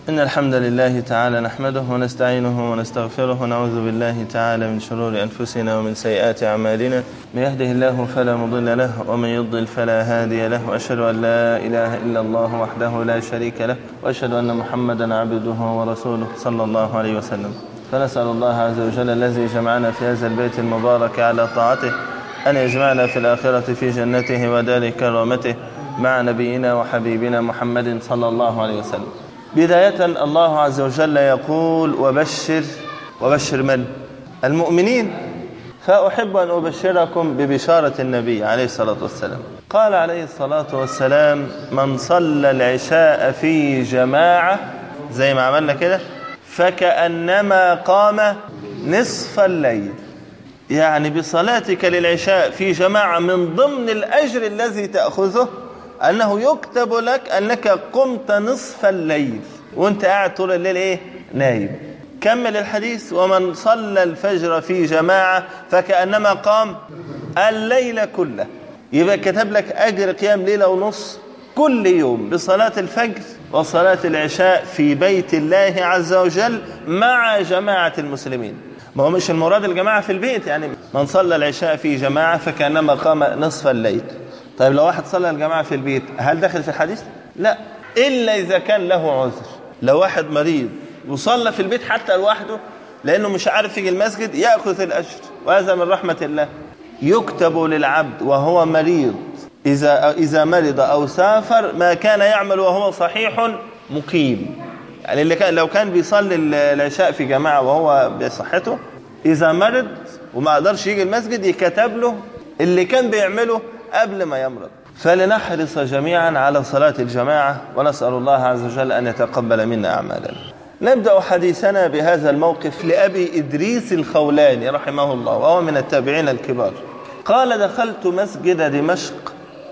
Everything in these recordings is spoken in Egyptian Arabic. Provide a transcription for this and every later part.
إن الحمد لله تعالى نحمده ونستعينه ونستغفره ونعوذ بالله تعالى من شرور أنفسنا ومن سيئات أعمالنا من يهده الله فلا مضل له ومن يضلل فلا هادي له وأشهد أن لا إله إلا الله وحده لا شريك له وأشهد أن محمدا عبده ورسوله صلى الله عليه وسلم فنسأل الله عز وجل الذي جمعنا في هذا البيت المبارك على طاعته أن يجمعنا في الآخرة في جنته ودار كرامته مع نبينا وحبيبنا محمد صلى الله عليه وسلم بداية الله عز وجل يقول وبشر وبشر من؟ المؤمنين فأحب أن أبشركم ببشارة النبي عليه الصلاة والسلام قال عليه الصلاة والسلام من صلى العشاء في جماعة زي ما عملنا كده فكأنما قام نصف الليل يعني بصلاتك للعشاء في جماعة من ضمن الأجر الذي تأخذه أنه يكتب لك أنك قمت نصف الليل وانت قاعد طول الليل إيه؟ نايم كمل الحديث ومن صلى الفجر في جماعة فكأنما قام الليل كله يبقى كتب لك أجر قيام ليلة ونص كل يوم بصلاة الفجر وصلاة العشاء في بيت الله عز وجل مع جماعة المسلمين ما هو مش المراد الجماعة في البيت يعني من صلى العشاء في جماعة فكأنما قام نصف الليل طيب لو واحد صلى الجماعة في البيت هل دخل في الحديث؟ لا إلا إذا كان له عذر لو واحد مريض وصلى في البيت حتى لوحده لأنه مش عارف يجي المسجد يأخذ الأجر وهذا من رحمة الله يكتب للعبد وهو مريض إذا إذا مرض أو سافر ما كان يعمل وهو صحيح مقيم يعني اللي كان لو كان بيصلي العشاء في جماعة وهو بصحته إذا مرض وما قدرش يجي المسجد يكتب له اللي كان بيعمله قبل ما يمرض فلنحرص جميعا على صلاة الجماعة ونسأل الله عز وجل أن يتقبل منا أعمالنا نبدأ حديثنا بهذا الموقف لأبي إدريس الخولاني رحمه الله وهو من التابعين الكبار قال دخلت مسجد دمشق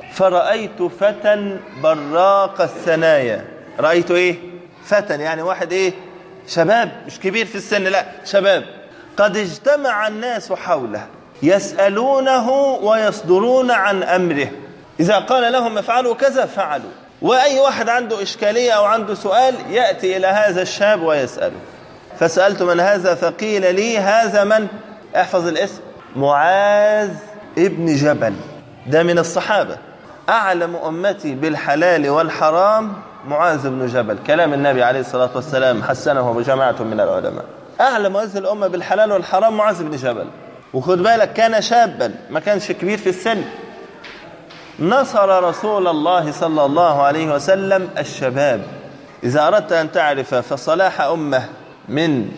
فرأيت فتى براق الثنايا رأيت إيه فتى يعني واحد إيه شباب مش كبير في السن لا شباب قد اجتمع الناس حوله يسألونه ويصدرون عن أمره إذا قال لهم افعلوا كذا فعلوا وأي واحد عنده إشكالية أو عنده سؤال يأتي إلى هذا الشاب ويسأله فسألت من هذا فقيل لي هذا من احفظ الاسم معاذ ابن جبل ده من الصحابة أعلم أمتي بالحلال والحرام معاذ بن جبل كلام النبي عليه الصلاة والسلام حسنه جماعة من العلماء أعلم هذه الأمة بالحلال والحرام معاذ بن جبل وخد بالك كان شابا ما كانش كبير في السن نصر رسول الله صلى الله عليه وسلم الشباب إذا أردت أن تعرف فصلاح أمة من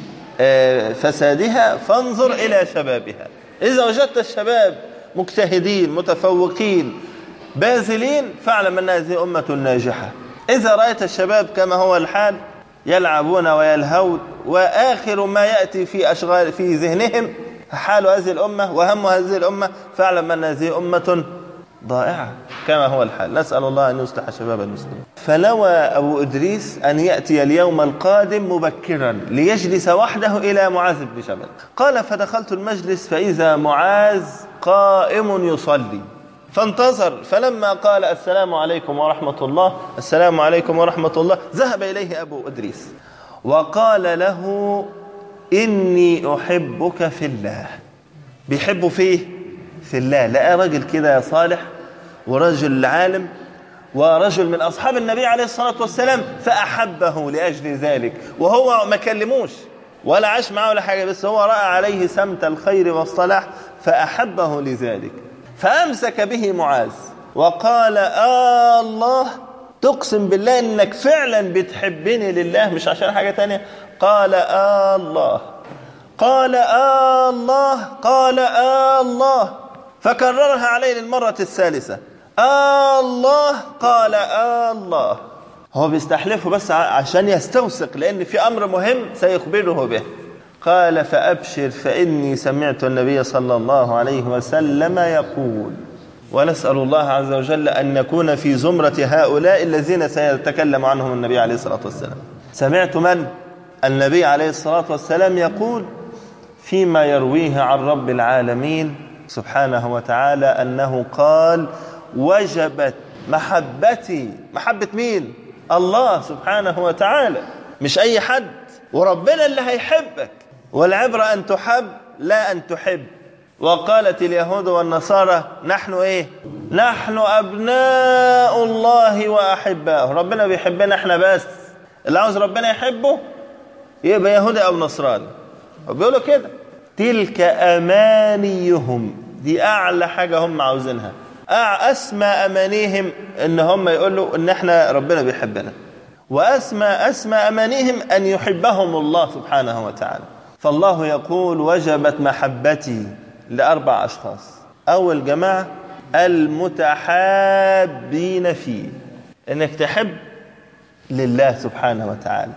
فسادها فانظر إلى شبابها إذا وجدت الشباب مجتهدين متفوقين باذلين فاعلم أن هذه أمة ناجحة إذا رأيت الشباب كما هو الحال يلعبون ويلهون وآخر ما يأتي في أشغال في ذهنهم حال هذه الأمة وهم هذه الأمة فاعلم أن هذه أمة ضائعة كما هو الحال نسأل الله أن يصلح شباب المسلمين فنوى أبو إدريس أن يأتي اليوم القادم مبكرا ليجلس وحده إلى معاذ بن جبل قال فدخلت المجلس فإذا معاذ قائم يصلي فانتظر فلما قال السلام عليكم ورحمة الله السلام عليكم ورحمة الله ذهب إليه أبو إدريس وقال له إني أحبك في الله بيحبه فيه في الله لقى راجل كده يا صالح ورجل عالم ورجل من أصحاب النبي عليه الصلاة والسلام فأحبه لأجل ذلك وهو ما كلموش ولا عاش معه ولا حاجة بس هو رأى عليه سمت الخير والصلاح فأحبه لذلك فأمسك به معاذ وقال آه الله تقسم بالله انك فعلا بتحبني لله مش عشان حاجة تانية قال آه الله قال آه الله قال آه الله فكررها عليه للمرة الثالثة آه الله قال آه الله هو بيستحلفه بس عشان يستوثق لأن في أمر مهم سيخبره به قال فأبشر فإني سمعت النبي صلى الله عليه وسلم يقول ونسأل الله عز وجل أن نكون في زمرة هؤلاء الذين سيتكلم عنهم النبي عليه الصلاة والسلام سمعت من؟ النبي عليه الصلاة والسلام يقول فيما يرويه عن رب العالمين سبحانه وتعالى أنه قال وجبت محبتي محبة مين؟ الله سبحانه وتعالى مش أي حد وربنا اللي هيحبك والعبرة أن تحب لا أن تحب وقالت اليهود والنصارى نحن ايه نحن ابناء الله واحباؤه ربنا بيحبنا احنا بس اللي عاوز ربنا يحبه يبقى يهودي او نصراني بيقولوا كده تلك امانيهم دي اعلى حاجه هم عاوزينها اسمى امانيهم ان هم يقولوا ان احنا ربنا بيحبنا واسمى اسمى امانيهم ان يحبهم الله سبحانه وتعالى فالله يقول وجبت محبتي لأربع أشخاص أول جماعة المتحابين فيه إنك تحب لله سبحانه وتعالى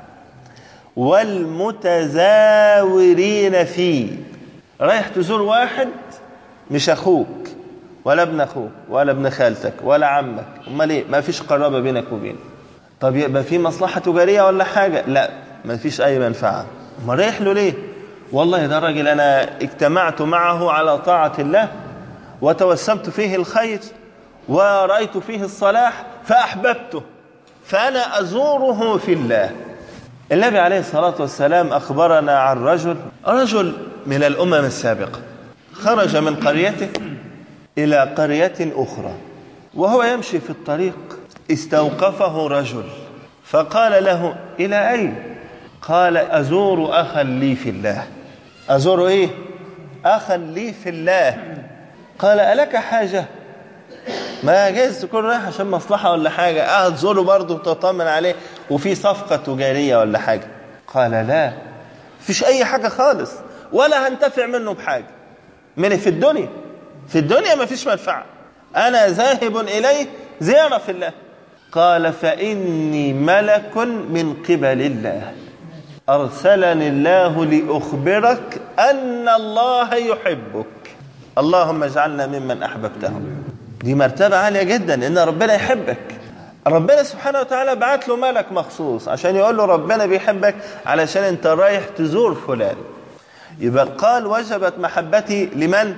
والمتزاورين فيه رايح تزور واحد مش أخوك ولا ابن أخوك ولا ابن خالتك ولا عمك أمال إيه ما فيش قرابة بينك وبينه طب يبقى في مصلحة تجارية ولا حاجة لا ما فيش أي منفعة ما رايح له ليه والله ده راجل أنا اجتمعت معه على طاعة الله وتوسمت فيه الخير ورأيت فيه الصلاح فأحببته فأنا أزوره في الله النبي عليه الصلاة والسلام أخبرنا عن رجل رجل من الأمم السابقة خرج من قريته إلى قرية أخرى وهو يمشي في الطريق استوقفه رجل فقال له إلى أين قال أزور أخا لي في الله أزور إيه أخا لي في الله قال ألك حاجة ما جايز تكون رايح عشان مصلحة ولا حاجة اه تزوره برضه وتطمن عليه وفي صفقة تجارية ولا حاجة قال لا فيش أي حاجة خالص ولا هنتفع منه بحاجة من في الدنيا في الدنيا ما فيش منفعة أنا ذاهب إليه زيارة في الله قال فإني ملك من قبل الله أرسلني الله لأخبرك أن الله يحبك اللهم اجعلنا ممن أحببتهم دي مرتبة عالية جدا إن ربنا يحبك ربنا سبحانه وتعالى بعت له ملك مخصوص عشان يقول له ربنا بيحبك علشان انت رايح تزور فلان يبقى قال وجبت محبتي لمن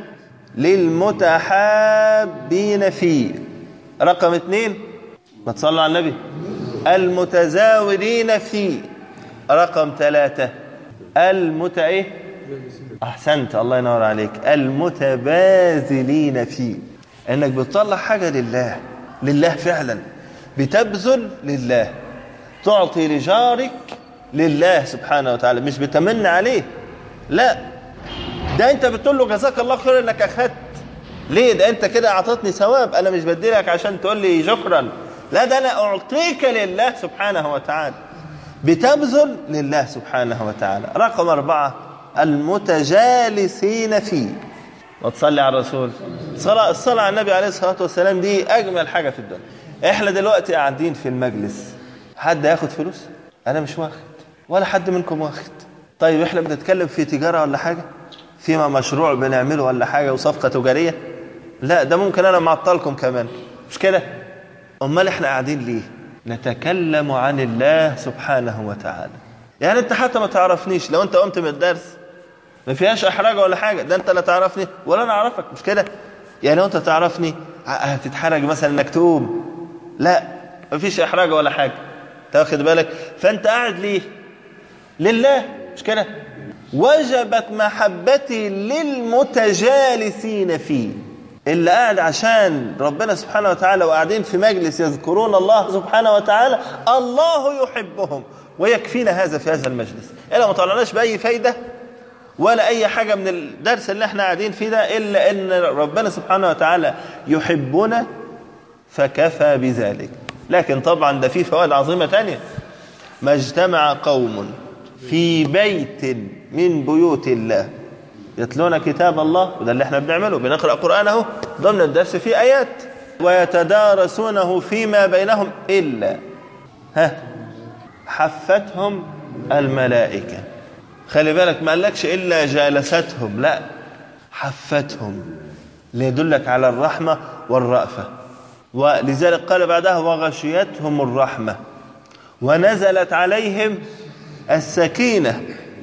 للمتحابين فيه رقم اثنين ما تصلوا على النبي المتزاورين فيه رقم ثلاثة المت ايه احسنت الله ينور عليك المتباذلين فيه انك بتطلع حاجة لله لله فعلا بتبذل لله تعطي لجارك لله سبحانه وتعالى مش بتمن عليه لا ده انت بتقول له جزاك الله خير انك اخدت ليه ده انت كده اعطتني ثواب انا مش بديلك عشان تقول لي شكرا لا ده انا اعطيك لله سبحانه وتعالى بتبذل لله سبحانه وتعالى رقم أربعة المتجالسين فيه وتصلي على الرسول الصلاة, الصلاة على النبي عليه الصلاة والسلام دي أجمل حاجة في الدنيا إحنا دلوقتي قاعدين في المجلس حد هياخد فلوس أنا مش واخد ولا حد منكم واخد طيب إحنا بنتكلم في تجارة ولا حاجة فيما مشروع بنعمله ولا حاجة وصفقة تجارية لا ده ممكن أنا معطلكم كمان مش كده أمال إحنا قاعدين ليه نتكلم عن الله سبحانه وتعالى يعني انت حتى ما تعرفنيش لو انت قمت من الدرس ما فيهاش احراج ولا حاجه ده انت لا تعرفني ولا انا اعرفك مش كده يعني لو انت تعرفني هتتحرج مثلا انك تقوم لا ما فيش احراج ولا حاجه تاخد بالك فانت قاعد ليه لله مش كده وجبت محبتي للمتجالسين فيه اللي قاعد عشان ربنا سبحانه وتعالى وقاعدين في مجلس يذكرون الله سبحانه وتعالى الله يحبهم ويكفينا هذا في هذا المجلس إلا ما طلعناش بأي فايدة ولا أي حاجة من الدرس اللي احنا قاعدين فيه ده إلا أن ربنا سبحانه وتعالى يحبنا فكفى بذلك لكن طبعا ده فيه فوائد عظيمة تانية ما اجتمع قوم في بيت من بيوت الله يتلون كتاب الله وده اللي احنا بنعمله بنقرأ قرآنه ضمن الدرس في آيات ويتدارسونه فيما بينهم إلا ها حفتهم الملائكة خلي بالك ما قالكش إلا جالستهم لا حفتهم ليدلك على الرحمة والرأفة ولذلك قال بعدها وغشيتهم الرحمة ونزلت عليهم السكينة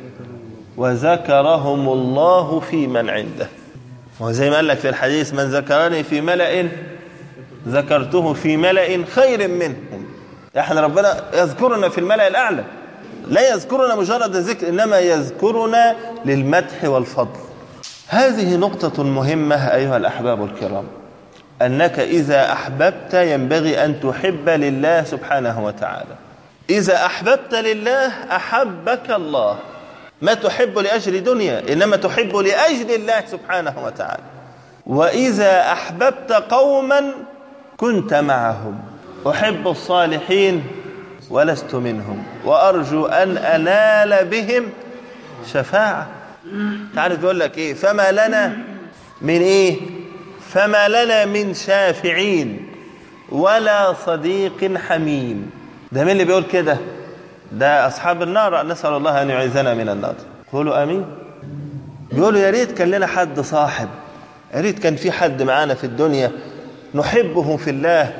وذكرهم الله في من عنده وزي ما قال لك في الحديث من ذكرني في ملأ ذكرته في ملأ خير منهم احنا ربنا يذكرنا في الملأ الأعلى لا يذكرنا مجرد الذكر إنما يذكرنا للمدح والفضل هذه نقطة مهمة أيها الأحباب الكرام أنك إذا أحببت ينبغي أن تحب لله سبحانه وتعالى إذا أحببت لله أحبك الله ما تحب لأجل دنيا إنما تحب لأجل الله سبحانه وتعالى وإذا أحببت قوما كنت معهم أحب الصالحين ولست منهم وأرجو أن أنال بهم شفاعة تعرف بيقول لك إيه فما لنا من إيه فما لنا من شافعين ولا صديق حميم ده مين اللي بيقول كده ده أصحاب النار نسأل الله أن يعيذنا من النار قولوا أمين بيقولوا يا ريت كان لنا حد صاحب يا ريت كان في حد معانا في الدنيا نحبه في الله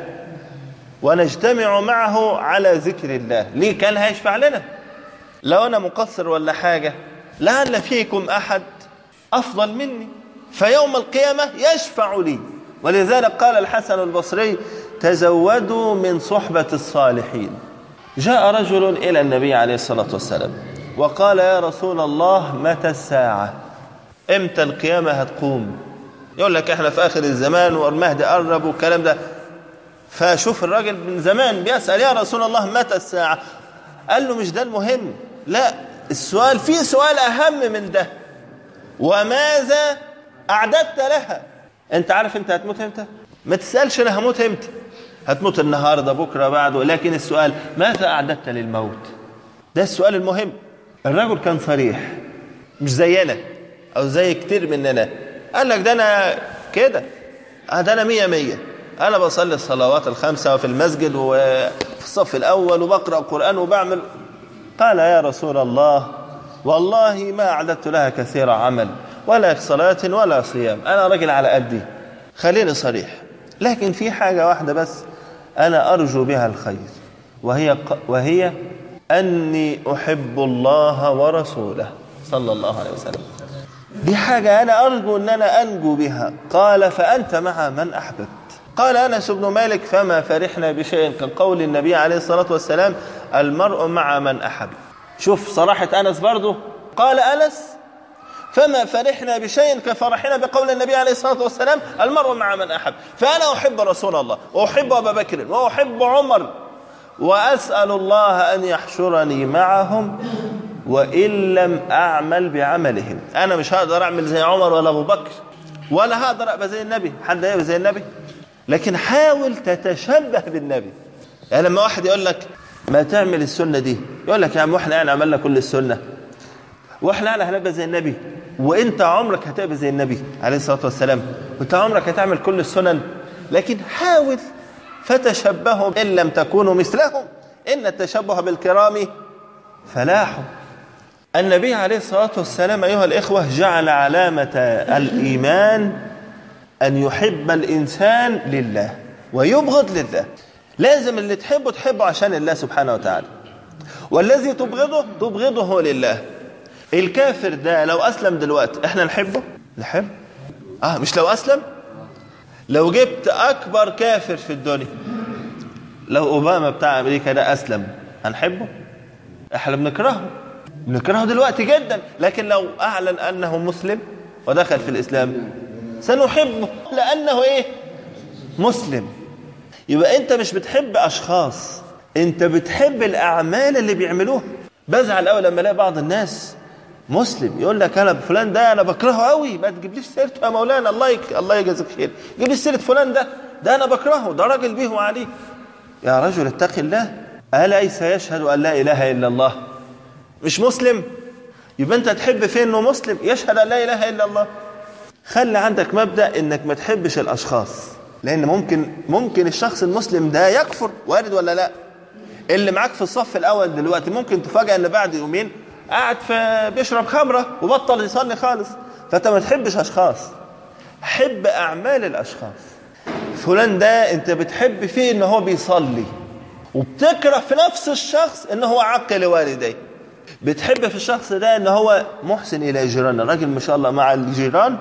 ونجتمع معه على ذكر الله ليه كان هيشفع لنا لو أنا مقصر ولا حاجة لعل فيكم أحد أفضل مني فيوم القيامة يشفع لي ولذلك قال الحسن البصري تزودوا من صحبة الصالحين جاء رجل إلى النبي عليه الصلاة والسلام وقال يا رسول الله متى الساعة امتى القيامة هتقوم يقول لك احنا في آخر الزمان والمهد قرب والكلام ده فشوف الراجل من زمان بيسأل يا رسول الله متى الساعة قال له مش ده المهم لا السؤال في سؤال أهم من ده وماذا أعددت لها أنت عارف أنت هتموت امتى ما تسألش أنا هموت امتى هتموت النهاردة بكرة بعده لكن السؤال ماذا أعددت للموت ده السؤال المهم الرجل كان صريح مش زينا أو زي كتير مننا قال لك ده أنا كده ده أنا مية مية أنا بصلي الصلوات الخمسة في المسجد وفي الصف الأول وبقرأ القرآن وبعمل قال يا رسول الله والله ما أعددت لها كثير عمل ولا صلاة ولا صيام أنا رجل على قدي خليني صريح لكن في حاجة واحدة بس أنا أرجو بها الخير وهي وهي أني أحب الله ورسوله صلى الله عليه وسلم دي حاجة أنا أرجو أن أنا أنجو بها قال فأنت مع من أحببت قال أنس بن مالك فما فرحنا بشيء كقول النبي عليه الصلاة والسلام المرء مع من أحب شوف صراحة أنس برضه قال أنس فما فرحنا بشيء كفرحنا بقول النبي عليه الصلاة والسلام المرء مع من أحب فأنا أحب رسول الله وأحب أبا بكر وأحب عمر وأسأل الله أن يحشرني معهم وإن لم أعمل بعملهم أنا مش هقدر أعمل زي عمر ولا أبو بكر ولا هقدر أبقى زي النبي حد يبقى زي النبي لكن حاول تتشبه بالنبي يعني لما واحد يقول لك ما تعمل السنة دي يقول لك يا عم واحنا يعني عملنا كل السنة واحنا يعني هنبقى زي النبي وانت عمرك هتبقى زي النبي عليه الصلاة والسلام وانت عمرك هتعمل كل السنن لكن حاول فتشبهوا إن لم تكونوا مثلهم إن التشبه بالكرام فلاح النبي عليه الصلاة والسلام أيها الإخوة جعل علامة الإيمان أن يحب الإنسان لله ويبغض لله لازم اللي تحبه تحبه عشان الله سبحانه وتعالى والذي تبغضه تبغضه لله الكافر ده لو أسلم دلوقتي احنا نحبه نحب اه مش لو أسلم لو جبت أكبر كافر في الدنيا لو أوباما بتاع أمريكا ده أسلم هنحبه احنا بنكرهه بنكرهه دلوقتي جدا لكن لو أعلن أنه مسلم ودخل في الإسلام سنحبه لأنه إيه مسلم يبقى أنت مش بتحب أشخاص أنت بتحب الأعمال اللي بيعملوها بزعل قوي لما الاقي بعض الناس مسلم يقول لك انا فلان ده انا بكرهه قوي ما تجيبليش سيرته يا مولانا الله يك... الله يجازيك خير جيب لي سيره فلان ده ده انا بكرهه ده راجل به وعليه يا رجل اتق الله اليس يشهد ان لا اله الا الله مش مسلم يبقى انت تحب فين انه مسلم يشهد ان لا اله الا الله خلي عندك مبدا انك ما تحبش الاشخاص لان ممكن ممكن الشخص المسلم ده يكفر وارد ولا لا اللي معاك في الصف الاول دلوقتي ممكن تفاجئ ان بعد يومين قاعد في بيشرب خمره وبطل يصلي خالص فانت ما تحبش اشخاص حب اعمال الاشخاص فلان ده انت بتحب فيه ان هو بيصلي وبتكره في نفس الشخص ان هو عق لوالديه بتحب في الشخص ده ان هو محسن الى جيرانه الراجل ما شاء الله مع الجيران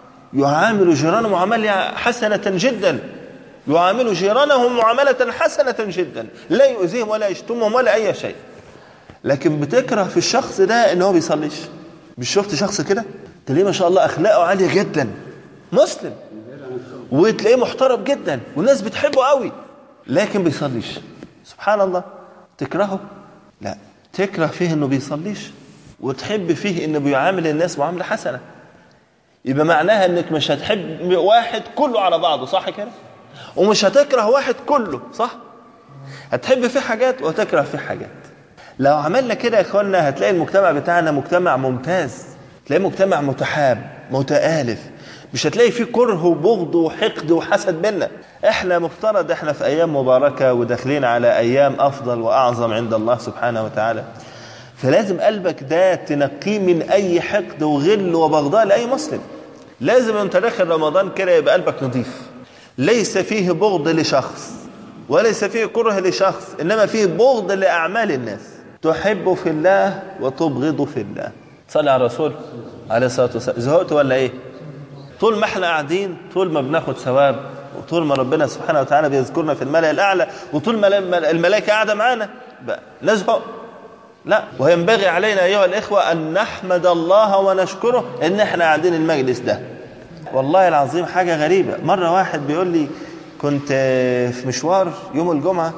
يعامل جيرانه معامله حسنه جدا يعامل جيرانه معامله حسنه جدا لا يؤذيهم ولا يشتمهم ولا اي شيء لكن بتكره في الشخص ده ان هو بيصليش مش شفت شخص كده تلاقيه ما شاء الله اخلاقه عاليه جدا مسلم وتلاقيه محترم جدا والناس بتحبه قوي لكن بيصليش سبحان الله تكرهه لا تكره فيه انه بيصليش وتحب فيه انه بيعامل الناس معامله حسنه يبقى معناها انك مش هتحب واحد كله على بعضه صح كده ومش هتكره واحد كله صح هتحب فيه حاجات وتكره فيه حاجات لو عملنا كده يا اخوانا هتلاقي المجتمع بتاعنا مجتمع ممتاز تلاقي مجتمع متحاب متآلف مش هتلاقي فيه كره وبغض وحقد وحسد بينا احنا مفترض احنا في ايام مباركه وداخلين على ايام افضل واعظم عند الله سبحانه وتعالى فلازم قلبك ده تنقيه من اي حقد وغل وبغضاء لاي مسلم لازم انت داخل رمضان كده يبقى قلبك نظيف ليس فيه بغض لشخص وليس فيه كره لشخص انما فيه بغض لاعمال الناس تحب في الله وتبغض في الله صلى على الرسول عليه الصلاه والسلام زهقت ولا ايه طول ما احنا قاعدين طول ما بناخد ثواب وطول ما ربنا سبحانه وتعالى بيذكرنا في الملأ الأعلى وطول ما الملائكة قاعدة معانا نزهق لا وينبغي علينا أيها الإخوة أن نحمد الله ونشكره إن احنا قاعدين المجلس ده والله العظيم حاجة غريبة مرة واحد بيقول لي كنت في مشوار يوم الجمعة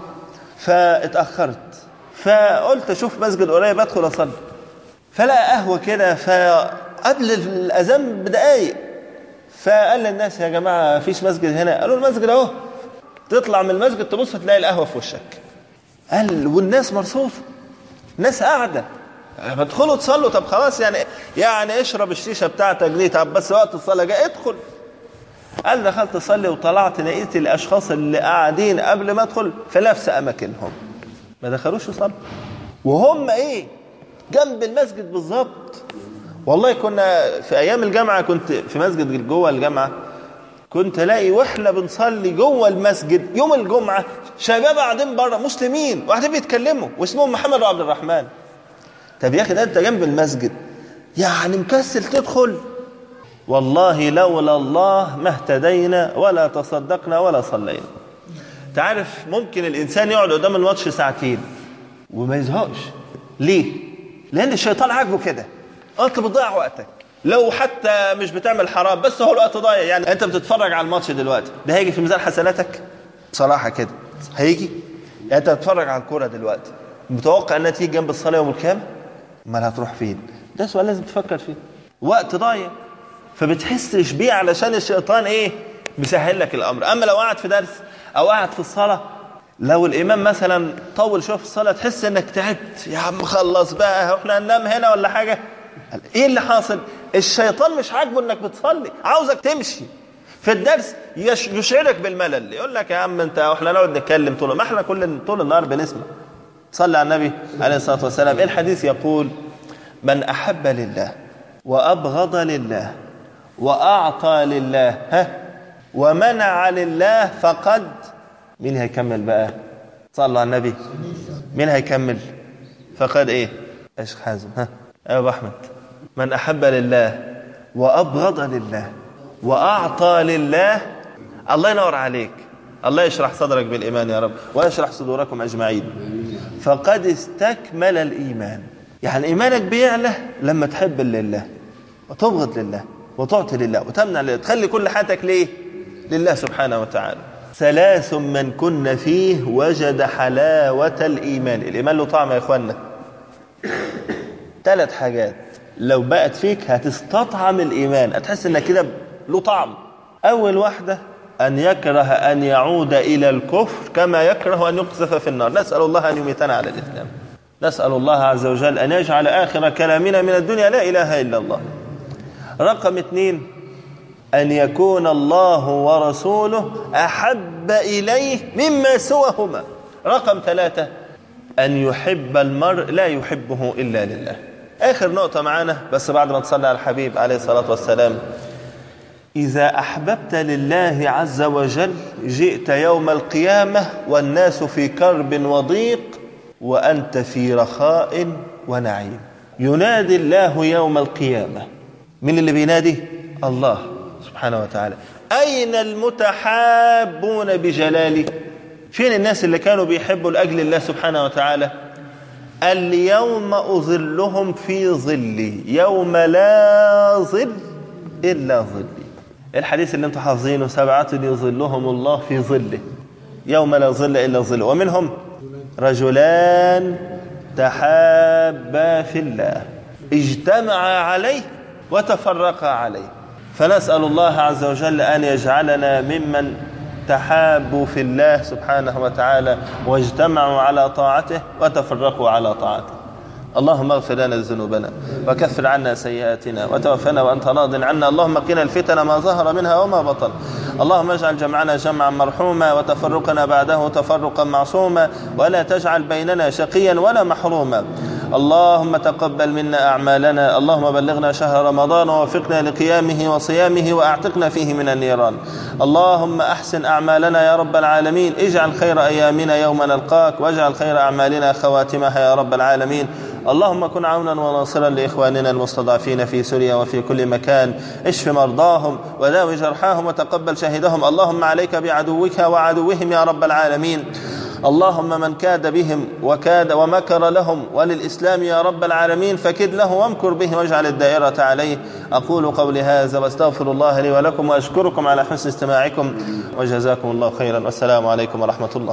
فاتأخرت فقلت أشوف مسجد قريب أدخل أصلي فلقى قهوة كده فقبل الأذان بدقايق فقال للناس يا جماعة فيش مسجد هنا قالوا المسجد اهو تطلع من المسجد تبص تلاقي القهوة في وشك قال والناس مرصوفة ناس قاعدة ادخلوا تصلوا طب خلاص يعني يعني اشرب الشيشة بتاعتك دي طب بس وقت الصلاة جاء ادخل قال دخلت اصلي وطلعت لقيت الاشخاص اللي قاعدين قبل ما ادخل في نفس اماكنهم ما دخلوش يصلوا وهم ايه جنب المسجد بالظبط والله كنا في ايام الجامعه كنت في مسجد جوه الجامعه كنت الاقي واحنا بنصلي جوه المسجد يوم الجمعه شباب قاعدين بره مسلمين وقاعدين بيتكلموا واسمهم محمد وعبد الرحمن طب يا اخي ده انت جنب المسجد يعني مكسل تدخل والله لولا الله ما اهتدينا ولا تصدقنا ولا صلينا تعرف ممكن الانسان يقعد قدام الماتش ساعتين وما يزهقش ليه لان الشيطان عاجبه كده انت بتضيع وقتك لو حتى مش بتعمل حرام بس هو الوقت ضايع يعني انت بتتفرج على الماتش دلوقتي ده هيجي في ميزان حسناتك بصراحه كده هيجي يعني انت بتتفرج على الكوره دلوقتي متوقع انها تيجي جنب الصلاه يوم القيامه امال هتروح فين ده سؤال لازم تفكر فيه وقت ضايع فبتحسش بيه علشان الشيطان ايه مسهل لك الامر اما لو قاعد في درس او قاعد في الصلاه لو الامام مثلا طول شويه في الصلاه تحس انك تعبت يا عم خلص بقى احنا هننام هنا ولا حاجه ايه اللي حاصل الشيطان مش عاجبه انك بتصلي عاوزك تمشي في الدرس يش- يشعرك بالملل يقول لك يا عم انت احنا نقعد نتكلم طول ما احنا كل طول النهار بنسمع صلى على النبي عليه الصلاه والسلام ايه الحديث يقول من احب لله وابغض لله واعطى لله ها ومنع لله فقد مين هيكمل بقى صلى على النبي مين هيكمل فقد ايه ايش حازم ها يا ابو احمد من احب لله وابغض لله واعطى لله الله ينور عليك الله يشرح صدرك بالايمان يا رب ويشرح صدوركم اجمعين فقد استكمل الايمان يعني ايمانك بيعلى لما تحب لله وتبغض لله وتعطي لله وتمنع لله تخلي كل حياتك ليه لله سبحانه وتعالى ثلاث من كن فيه وجد حلاوة الإيمان الإيمان له طعم يا إخوانا ثلاث حاجات لو بقت فيك هتستطعم الإيمان هتحس إنك كده له طعم أول واحدة أن يكره أن يعود إلى الكفر كما يكره أن يقذف في النار نسأل الله أن يميتنا على الإسلام نسأل الله عز وجل أن يجعل آخر كلامنا من الدنيا لا إله إلا الله رقم اثنين أن يكون الله ورسوله أحب إليه مما سواهما رقم ثلاثة أن يحب المرء لا يحبه إلا لله آخر نقطة معانا بس بعد ما تصلي على الحبيب عليه الصلاة والسلام إذا أحببت لله عز وجل جئت يوم القيامة والناس في كرب وضيق وأنت في رخاء ونعيم ينادي الله يوم القيامة من اللي بينادي الله سبحانه وتعالى أين المتحابون بجلالي فين الناس اللي كانوا بيحبوا لأجل الله سبحانه وتعالى اليوم أظلهم في ظلي يوم لا ظل إلا ظلي الحديث اللي انتم حافظينه سبعة يظلهم الله في ظله يوم لا ظل إلا ظله ومنهم رجلان تحابا في الله اجتمعا عليه وتفرقا عليه فنسأل الله عز وجل أن يجعلنا ممن تحابوا في الله سبحانه وتعالى واجتمعوا على طاعته وتفرقوا على طاعته اللهم اغفر لنا ذنوبنا وكفر عنا سيئاتنا وتوفنا وانت راض عنا اللهم قنا الفتن ما ظهر منها وما بطن اللهم اجعل جمعنا جمعا مرحوما وتفرقنا بعده تفرقا معصوما ولا تجعل بيننا شقيا ولا محروما اللهم تقبل منا أعمالنا اللهم بلغنا شهر رمضان ووفقنا لقيامه وصيامه وأعتقنا فيه من النيران اللهم أحسن أعمالنا يا رب العالمين اجعل خير أيامنا يوم نلقاك واجعل خير أعمالنا خواتمها يا رب العالمين اللهم كن عونا وناصرا لإخواننا المستضعفين في سوريا وفي كل مكان اشف مرضاهم وداوي جرحاهم وتقبل شهدهم اللهم عليك بعدوك وعدوهم يا رب العالمين اللهم من كاد بهم وكاد ومكر لهم وللإسلام يا رب العالمين فكد له وامكر به واجعل الدائرة عليه أقول قولي هذا واستغفر الله لي ولكم وأشكركم على حسن استماعكم وجزاكم الله خيرا والسلام عليكم ورحمة الله